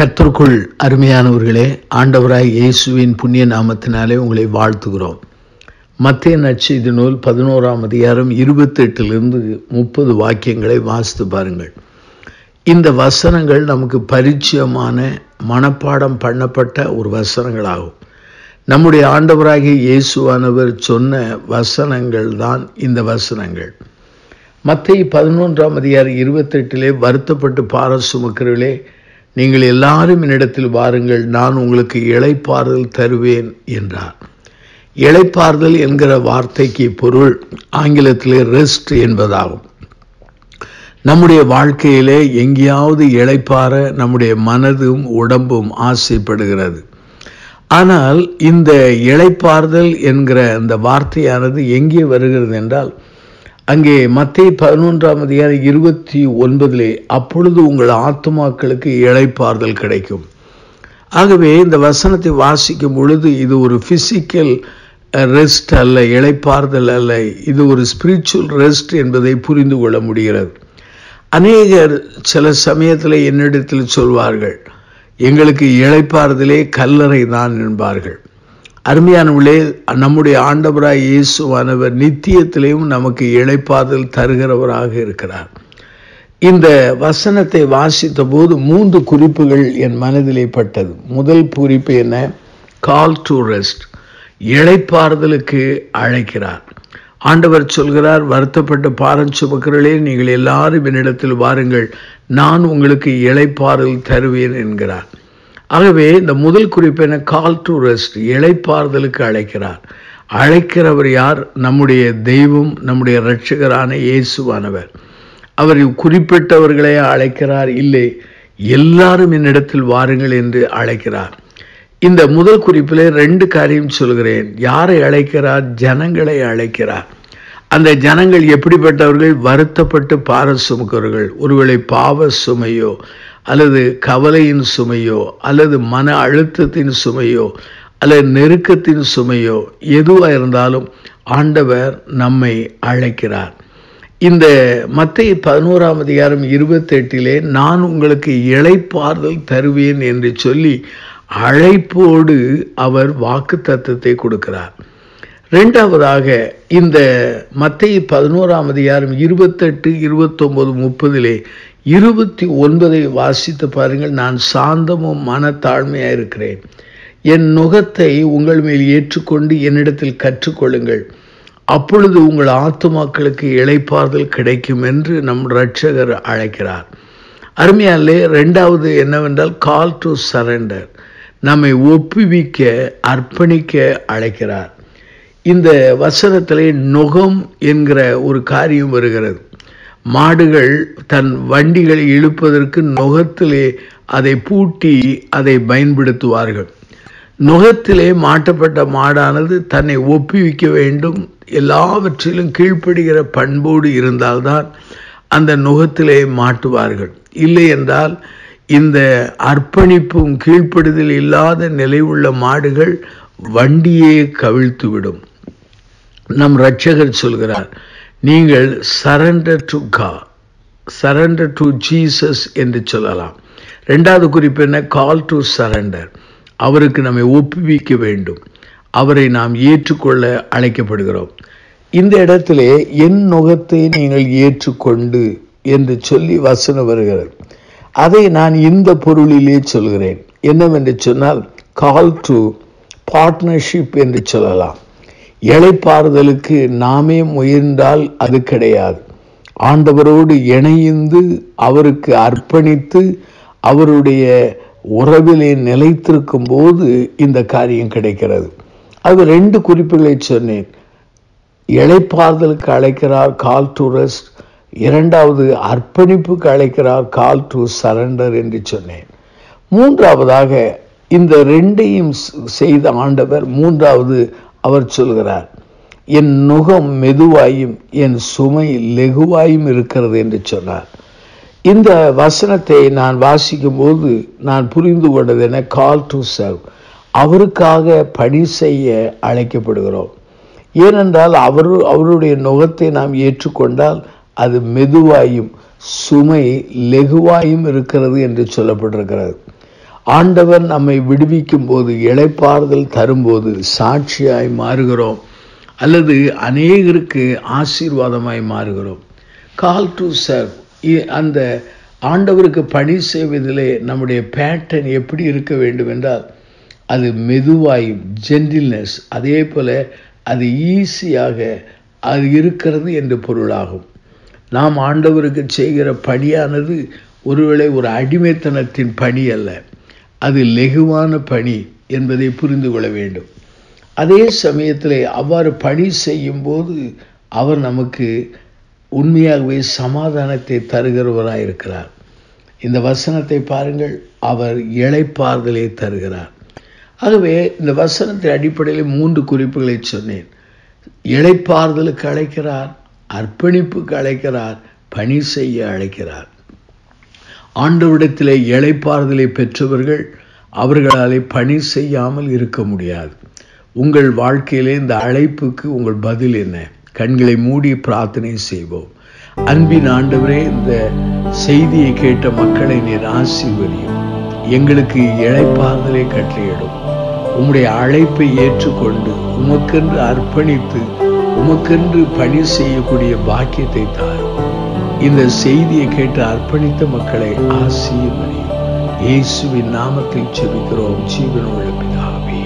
கர்த்தருக்குள் அருமையானவர்களே ஆண்டவராய் இயேசுவின் புண்ணிய நாமத்தினாலே உங்களை வாழ்த்துகிறோம் மத்திய நற்செய்தி நூல் பதினோராம் அதிகாரம் இருபத்தெட்டிலிருந்து முப்பது வாக்கியங்களை வாசித்து பாருங்கள் இந்த வசனங்கள் நமக்கு பரிச்சயமான மனப்பாடம் பண்ணப்பட்ட ஒரு வசனங்களாகும் நம்முடைய ஆண்டவராகிய இயேசுவானவர் சொன்ன வசனங்கள் தான் இந்த வசனங்கள் மத்திய பதினொன்றாம் அதிகாரம் இருபத்தெட்டிலே வருத்தப்பட்டு பார சுமக்கிறவர்களே நீங்கள் எல்லாரும் என்னிடத்தில் வாருங்கள் நான் உங்களுக்கு இளைப்பாறுதல் தருவேன் என்றார் இளைப்பாறுதல் என்கிற வார்த்தைக்கு பொருள் ஆங்கிலத்திலே ரெஸ்ட் என்பதாகும் நம்முடைய வாழ்க்கையிலே எங்கேயாவது இளைப்பாற நம்முடைய மனதும் உடம்பும் ஆசைப்படுகிறது ஆனால் இந்த இளைப்பாறுதல் என்கிற அந்த வார்த்தையானது எங்கே வருகிறது என்றால் அங்கே மத்திய பதினொன்றாம் அதிகாரம் இருபத்தி ஒன்பதிலே அப்பொழுது உங்கள் ஆத்மாக்களுக்கு இழைப்பாறுதல் கிடைக்கும் ஆகவே இந்த வசனத்தை வாசிக்கும் பொழுது இது ஒரு பிசிக்கல் ரெஸ்ட் அல்ல இழைப்பாறுதல் அல்ல இது ஒரு ஸ்பிரிச்சுவல் ரெஸ்ட் என்பதை புரிந்து கொள்ள முடிகிறது அநேகர் சில சமயத்தில் என்னிடத்தில் சொல்வார்கள் எங்களுக்கு இழைப்பாறுதலே கல்லறை தான் என்பார்கள் அருமையானவர்களே நம்முடைய ஆண்டவராய் இயேசுவானவர் நித்தியத்திலேயும் நமக்கு இழைப்பாதல் தருகிறவராக இருக்கிறார் இந்த வசனத்தை வாசித்த போது மூன்று குறிப்புகள் என் மனதிலே பட்டது முதல் குறிப்பு என்ன கால் டு ரெஸ்ட் இழைப்பாறுதலுக்கு அழைக்கிறார் ஆண்டவர் சொல்கிறார் வருத்தப்பட்ட பாரம் சுமக்கிறளே நீங்கள் எல்லாரும் என்னிடத்தில் வாருங்கள் நான் உங்களுக்கு இழைப்பாறுதல் தருவேன் என்கிறார் ஆகவே இந்த முதல் குறிப்பு என்ன கால் டு ரெஸ்ட் இழைப்பாறுதலுக்கு அழைக்கிறார் அழைக்கிறவர் யார் நம்முடைய தெய்வம் நம்முடைய இரட்சகரான இயேசுவானவர் அவர் குறிப்பிட்டவர்களே அழைக்கிறார் இல்லை எல்லாரும் என்னிடத்தில் வாருங்கள் என்று அழைக்கிறார் இந்த முதல் குறிப்பிலே ரெண்டு காரியம் சொல்கிறேன் யாரை அழைக்கிறார் ஜனங்களை அழைக்கிறார் அந்த ஜனங்கள் எப்படிப்பட்டவர்கள் வருத்தப்பட்டு பார சுமக்கிறவர்கள் ஒருவேளை பாவ சுமையோ அல்லது கவலையின் சுமையோ அல்லது மன அழுத்தத்தின் சுமையோ அல்லது நெருக்கத்தின் சுமையோ எதுவாக இருந்தாலும் ஆண்டவர் நம்மை அழைக்கிறார் இந்த மத்திய பதினோராம் அதிகாரம் இருபத்தெட்டிலே நான் உங்களுக்கு இழைப்பாறுதல் தருவேன் என்று சொல்லி அழைப்போடு அவர் வாக்கு தத்துவத்தை கொடுக்கிறார் ரெண்டாவதாக இந்த மத்திய பதினோராம் அதிகாரம் இருபத்தெட்டு இருபத்தொன்பது முப்பதிலே இருபத்தி ஒன்பதை வாசித்து பாருங்கள் நான் சாந்தமும் மனத்தாழ்மையாக இருக்கிறேன் என் நுகத்தை உங்கள் மேல் ஏற்றுக்கொண்டு என்னிடத்தில் கற்றுக்கொள்ளுங்கள் அப்பொழுது உங்கள் ஆத்துமாக்களுக்கு இழைப்பாறுதல் கிடைக்கும் என்று நம் ரட்சகர் அழைக்கிறார் அருமையாலே ரெண்டாவது என்னவென்றால் கால் டு சரண்டர் நம்மை ஒப்புவிக்க அர்ப்பணிக்க அழைக்கிறார் இந்த வசனத்திலே நுகம் என்கிற ஒரு காரியம் வருகிறது மாடுகள் தன் வண்டிகளை இழுப்பதற்கு நுகத்திலே அதை பூட்டி அதை பயன்படுத்துவார்கள் நுகத்திலே மாட்டப்பட்ட மாடானது தன்னை ஒப்புவிக்க வேண்டும் எல்லாவற்றிலும் கீழ்ப்படுகிற பண்போடு இருந்தால்தான் அந்த நுகத்திலே மாட்டுவார்கள் இல்லை என்றால் இந்த அர்ப்பணிப்பும் கீழ்ப்படுதல் இல்லாத நிலை உள்ள மாடுகள் வண்டியே கவிழ்த்துவிடும் நம் ரட்சகர் சொல்கிறார் நீங்கள் சரண்டர் டு கா சரண்டர் டு ஜீசஸ் என்று சொல்லலாம் ரெண்டாவது குறிப்பு என்ன கால் டு சரண்டர் அவருக்கு நம்மை ஒப்புவிக்க வேண்டும் அவரை நாம் ஏற்றுக்கொள்ள அழைக்கப்படுகிறோம் இந்த இடத்திலே என் நுகத்தை நீங்கள் ஏற்றுக்கொண்டு என்று சொல்லி வசனம் வருகிறது அதை நான் இந்த பொருளிலே சொல்கிறேன் என்னவென்று சொன்னால் கால் டு பார்ட்னர்ஷிப் என்று சொல்லலாம் இழைப்பாறுதலுக்கு நாமே முயன்றால் அது கிடையாது ஆண்டவரோடு இணைந்து அவருக்கு அர்ப்பணித்து அவருடைய உறவிலே நிலைத்திருக்கும் போது இந்த காரியம் கிடைக்கிறது அது ரெண்டு குறிப்புகளை சொன்னேன் இழைப்பாறுதலுக்கு அழைக்கிறார் கால் டு ரெஸ்ட் இரண்டாவது அர்ப்பணிப்புக்கு அழைக்கிறார் கால் டு சரண்டர் என்று சொன்னேன் மூன்றாவதாக இந்த ரெண்டையும் செய்த ஆண்டவர் மூன்றாவது அவர் சொல்கிறார் என் நுகம் மெதுவாயும் என் சுமை லெகுவாயும் இருக்கிறது என்று சொன்னார் இந்த வசனத்தை நான் வாசிக்கும் போது நான் புரிந்து கொண்டது என கால் டு சர்வ் அவருக்காக பணி செய்ய அழைக்கப்படுகிறோம் ஏனென்றால் அவர் அவருடைய நுகத்தை நாம் ஏற்றுக்கொண்டால் அது மெதுவாயும் சுமை லெகுவாயும் இருக்கிறது என்று சொல்லப்பட்டிருக்கிறது ஆண்டவர் நம்மை விடுவிக்கும் போது இளைப்பாறுதல் தரும்போது சாட்சியாய் மாறுகிறோம் அல்லது அநேகருக்கு ஆசீர்வாதமாய் மாறுகிறோம் கால் டு சர்வ் அந்த ஆண்டவருக்கு பணி செய்வதிலே நம்முடைய பேட்டர்ன் எப்படி இருக்க வேண்டும் என்றால் அது மெதுவாய் ஜென்டில்னஸ் அதே போல் அது ஈஸியாக அது இருக்கிறது என்று பொருளாகும் நாம் ஆண்டவருக்கு செய்கிற பணியானது ஒருவேளை ஒரு அடிமைத்தனத்தின் பணி அல்ல அது லெகுவான பணி என்பதை புரிந்து கொள்ள வேண்டும் அதே சமயத்தில் அவ்வாறு பணி செய்யும் போது அவர் நமக்கு உண்மையாகவே சமாதானத்தை தருகிறவராக இருக்கிறார் இந்த வசனத்தை பாருங்கள் அவர் இழைப்பார்தலை தருகிறார் ஆகவே இந்த வசனத்தின் அடிப்படையில் மூன்று குறிப்புகளை சொன்னேன் இழைப்பார்தலுக்கு அழைக்கிறார் அர்ப்பணிப்புக்கு அழைக்கிறார் பணி செய்ய அழைக்கிறார் ஆண்டவிடத்திலே இழைப்பார்தலை பெற்றவர்கள் அவர்களாலே பணி செய்யாமல் இருக்க முடியாது உங்கள் வாழ்க்கையிலே இந்த அழைப்புக்கு உங்கள் பதில் என்ன கண்களை மூடி பிரார்த்தனை செய்வோம் அன்பின் ஆண்டவரே இந்த செய்தியை கேட்ட மக்களை நீர் ஆசீர்வதியும் எங்களுக்கு இழைப்பார்தலை கட்டளையிடும் உம்முடைய அழைப்பை ஏற்றுக்கொண்டு உமக்கென்று அர்ப்பணித்து உமக்கென்று பணி செய்யக்கூடிய பாக்கியத்தை தாரும் இந்த செய்தியை கேட்டு அர்ப்பணித்த மக்களை ஆசீர்வதியும் இயேசுவின் நாமத்தில் செபிக்கிறோம் ஜீவனுள்ள பிதாவே